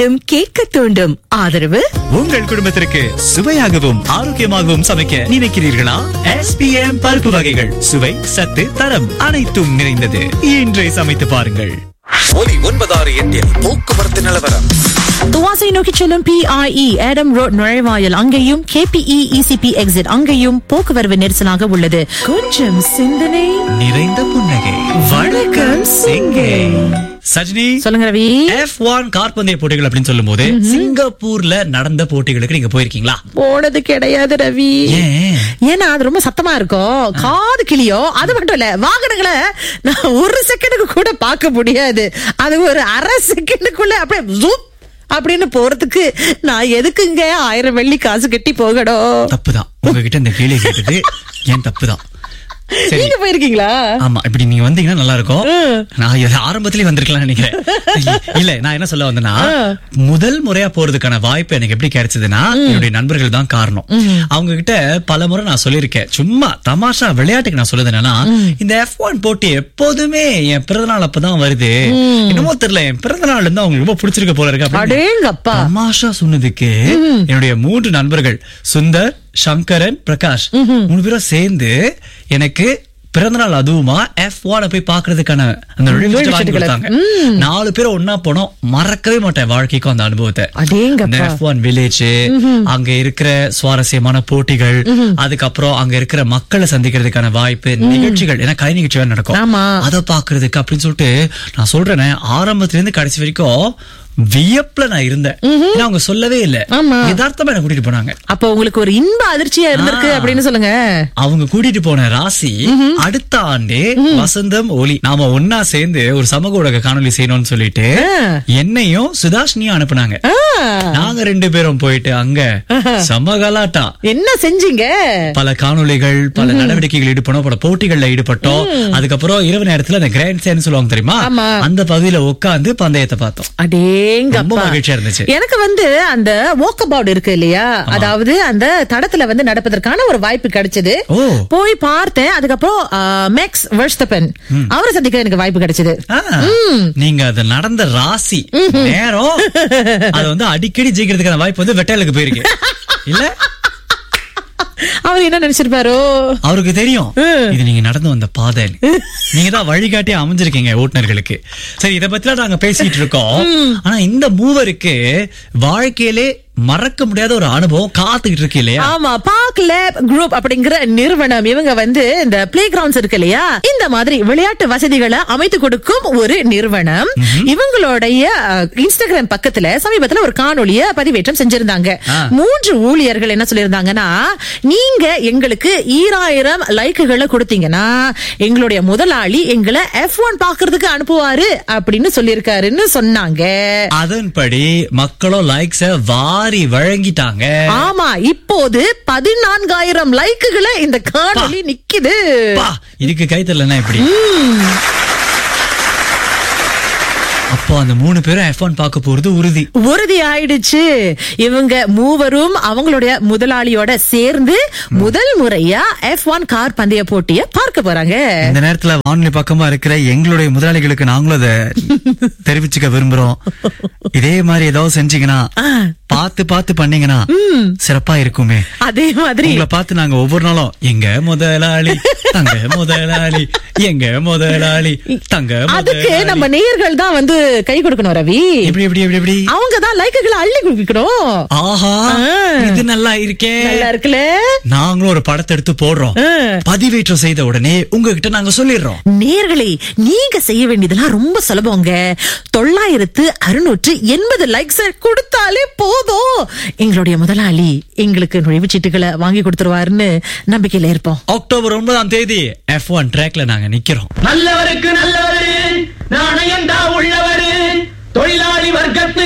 மீண்டும் கேட்க தூண்டும் ஆதரவு உங்கள் குடும்பத்திற்கு சுவையாகவும் ஆரோக்கியமாகவும் சமைக்க நினைக்கிறீர்களா எஸ்பிஎம் பருப்பு வகைகள் சுவை சத்து தரம் அனைத்தும் நிறைந்தது இன்றே சமைத்து பாருங்கள் ஒலி ஒன்பதாறு எட்டில் போக்குவரத்து நிலவரம் துவாசை நோக்கி செல்லும் பிஐஇ ஏடம் ரோட் நுழைவாயில் அங்கேயும் கேபிஇ இசிபி எக்ஸிட் அங்கேயும் போக்குவரவு நெரிசலாக உள்ளது கொஞ்சம் சிந்தனை நிறைந்த புன்னகை வணக்கம் சிங்கே சஜினி சொல்லுங்க ரவி எஃப் ஒன் கார்பந்தய போட்டிகள் அப்படின்னு சொல்லும் போது சிங்கப்பூர்ல நடந்த போட்டிகளுக்கு நீங்க போயிருக்கீங்களா போனது கிடையாது ரவி ஏன் ஏன்னா அது ரொம்ப சத்தமா இருக்கும் காது கிளியோ அது மட்டும் இல்ல வாகனங்களை நான் ஒரு செகண்டுக்கு கூட பார்க்க முடியாது அது ஒரு அரை செகண்டுக்குள்ள அப்படியே ஜூப் அப்படின்னு போறதுக்கு நான் எதுக்குங்க ஆயிரம் வெள்ளி காசு கட்டி போகணும் தப்புதான் உங்ககிட்ட இந்த கேள்வி கேட்டது ஏன் தப்புதான் சரி நீங்க போயிருக்கீங்களா ஆமா இப்படி நீங்க வந்தீங்கன்னா நல்லா இருக்கும் நான் இது ஆரம்பத்திலேயே வந்திருக்கலாம் நினைக்கிறேன் இல்ல நான் என்ன சொல்ல வந்தேன்னா முதல் முறையா போறதுக்கான வாய்ப்பு எனக்கு எப்படி கிடைச்சதுன்னா என்னுடைய நண்பர்கள் தான் காரணம் அவங்க கிட்ட பல முறை நான் சொல்லியிருக்கேன் சும்மா தமாஷா விளையாட்டுக்கு நான் சொல்லுது என்னன்னா இந்த எஃப் ஒன் போட்டி எப்போதுமே என் பிறந்தநாள் அப்பதான் வருது என்னமோ தெரியல என் பிறந்தநாள் இருந்து அவங்களுக்கு ரொம்ப பிடிச்சிருக்க போல இருக்கு அப்படின்னு அடேங்கப்பா தமாஷா சொன்னதுக்கு என்னுடைய மூன்று நண்பர்கள் சுந்தர் சங்கரன் பிரகாஷ் மூணு பேரும் சேர்ந்து எனக்கு பிறந்தநாள் அதுவுமா எஃப் ஒன் போய் பாக்குறதுக்கான அந்த நுழைவுச்சீட்டு வாங்கி நுழைவுச்சீட்டுகளை. கொடுத்தாங்க நாலு பேரும் ஒன்னா போனோம் மறக்கவே மாட்டேன் வாழ்க்கைக்கும் அந்த அனுபவத்தை அடேங்கப்பா. எஃப் ஒன் வில்லேஜ் அங்க இருக்கிற சுவாரஸ்யமான போட்டிகள் அதுக்கப்புறம் அங்க இருக்கிற மக்களை சந்திக்கிறதுக்கான வாய்ப்பு நிகழ்ச்சிகள் ஏன்னா கலை நிகழ்ச்சி வேற நடக்கும் ஆமா. அதை பாக்குறதுக்கு அப்படின்னு சொல்லிட்டு நான் சொல்றேனே ஆரம்பத்துல இருந்து கடைசி வரைக்கும் வியப்புல நான் இருந்தேன் ஏன்னா அவங்க சொல்லவே இல்ல ஆமா. யதார்த்தமா என்ன கூட்டிட்டு போனாங்க அப்ப உங்களுக்கு ஒரு இன்ப அதிர்ச்சியா இருந்திருக்கு ஆ. அப்படின்னு சொல்லுங்க அவங்க கூட்டிட்டு போன ராசி அடுத்த ஆண்டே வசந்தம் ஒலி நாம ஒன்னா சேர்ந்து ஒரு சமூக ஊடக காணொலி செய்யணும்னு சொல்லிட்டு ஆ. என்னையும் சுதாஷினியும் அனுப்புனாங்க ஆ, நாங்க ரெண்டு பேரும் போயிட்டு அங்க செம கலாட்டா என்ன செஞ்சீங்க பல காணொளிகள் பல நடவடிக்கைகள் ஈடுபட்டோம் பல போட்டிகள்ல ஈடுபட்டோம் அதுக்கப்புறம் இரவு நேரத்துல அந்த கிராண்ட் சேன்னு சொல்லுவாங்க தெரியுமா ஆமா. அந்த பகுதியில உட்கார்ந்து பந்தயத்தை பார்த்தோம் ரொம்ப அடேங்கப்பா மகிழ்ச்சியா இருந்துச்சு எனக்கு வந்து அந்த வாக் அபவுட் இருக்கு இல்லையா அதாவது அந்த தடத்துல வந்து நடப்பதற்கான ஒரு வாய்ப்பு கிடைச்சது ஓ. போய் பார்த்தேன் அதுக்கப்புறம் மேக்ஸ் வெர்ஸ்டபன் அவரை சந்திக்க எனக்கு வாய்ப்பு கிடைச்சது ஆ, நீங்க அது நடந்த ராசி நேரம் அது வந்து அடிக்கடி ஜெயிக்கிறதுக்கான வாய்ப்பு வந்து வெட்டையலுக்கு போயிருக்கு இல்ல அவர் என்ன நினைச்சிருப்பாரோ அவருக்கு தெரியும் இது நீங்க நடந்து வந்த பாதை நீங்க தான் வழிகாட்டி அமைஞ்சிருக்கீங்க ஓட்டுநர்களுக்கு சரி இத பத்திலாம் நாங்க பேசிட்டு இருக்கோம் ஆனா இந்த மூவருக்கு வாழ்க்கையிலே மறக்க முடியாத ஒரு அனுபவம் காத்துக்கிட்டு இருக்கு இல்லையா ஆமா பார்க் லேப் குரூப் அப்படிங்கிற நிறுவனம் இவங்க வந்து இந்த பிளே கிரவுண்ட்ஸ் இருக்கு இல்லையா இந்த மாதிரி விளையாட்டு வசதிகளை அமைத்து கொடுக்கும் ஒரு நிறுவனம் இவங்களுடைய அஹ், இன்ஸ்டாகிராம் பக்கத்துல சமீபத்துல ஒரு காணொளிய பதிவேற்றம் செஞ்சிருந்தாங்க ஆ. மூன்று ஊழியர்கள் என்ன சொல்லியிருந்தாங்கன்னா நீங்க எங்களுக்கு ஈராயிரம் லைக்குகளை கொடுத்தீங்கன்னா எங்களுடைய முதலாளி எங்களை எஃப் ஒன் பாக்குறதுக்கு அனுப்புவாரு அப்படின்னு சொல்லியிருக்காருன்னு சொன்னாங்க அதன்படி மக்களும் லைக்ஸ வாரி வழங்கிட்டாங்க ஆமா இப்போது பதினான்காயிரம் லைக்குகளை இந்த காணொளி நிக்குது பா, இதுக்கு கை தரலன்னா எப்படி அப்போ அந்த மூணு பேரும் எஃப் ஒன் பார்க்க போறது உறுதி உறுதி ஆயிடுச்சு இவங்க மூவரும் அவங்களுடைய முதலாளியோட சேர்ந்து முதல் முறையா எஃப் ஒன் கார் பந்தய போட்டிய பார்க்க போறாங்க இந்த நேரத்துல வானொலி பக்கமா இருக்கிற எங்களுடைய முதலாளிகளுக்கு நாங்களும் அதை தெரிவிச்சுக்க விரும்புறோம் இதே மாதிரி ஏதாவது செஞ்சீங்கன்னா பார்த்து பார்த்து பண்ணீங்கன்னா சிறப்பா இருக்குமே அதே மாதிரி உங்களை பார்த்து நாங்க ஒவ்வொரு நாளும் எங்க முதலாளி தங்க முதலாளி எங்க முதலாளி தங்க அதுக்கு முதலாளி நம்ம நேயர்கள் தான் வந்து கை கொடுக்கணும் ரவி எப்படி எப்படி எப்படி எப்படி அவங்க தான் லைக்குகளை அள்ளி குவிக்கணும் ஆஹா ஆ. இது நல்லா இருக்கே நல்லா இருக்குல்ல நாங்களும் ஒரு படத்தை எடுத்து போடுறோம் ஆ. பதிவேற்றம் செய்த உடனே உங்ககிட்ட நாங்க சொல்லிடுறோம் நேர்களே நீங்க செய்ய வேண்டியதெல்லாம் ரொம்ப சுலபங்க தொள்ளாயிரத்து அறுநூற்று எண்பது லைக்ஸ் கொடுத்தாலே போதும் எங்களுடைய முதலாளி எங்களுக்கு நுழைவுச்சீட்டுகளை வாங்கி கொடுத்துருவாருன்னு நம்பிக்கையில இருப்போம் அக்டோபர் ஒன்பதாம் தேதி எஃப் ஒன் ட்ராக்ல நாங்க நிக்கிறோம் நல்லவருக்கு நல்லவரு நாணயந்தா உள்ளவரு தொழிலாளி வர்க்கத்து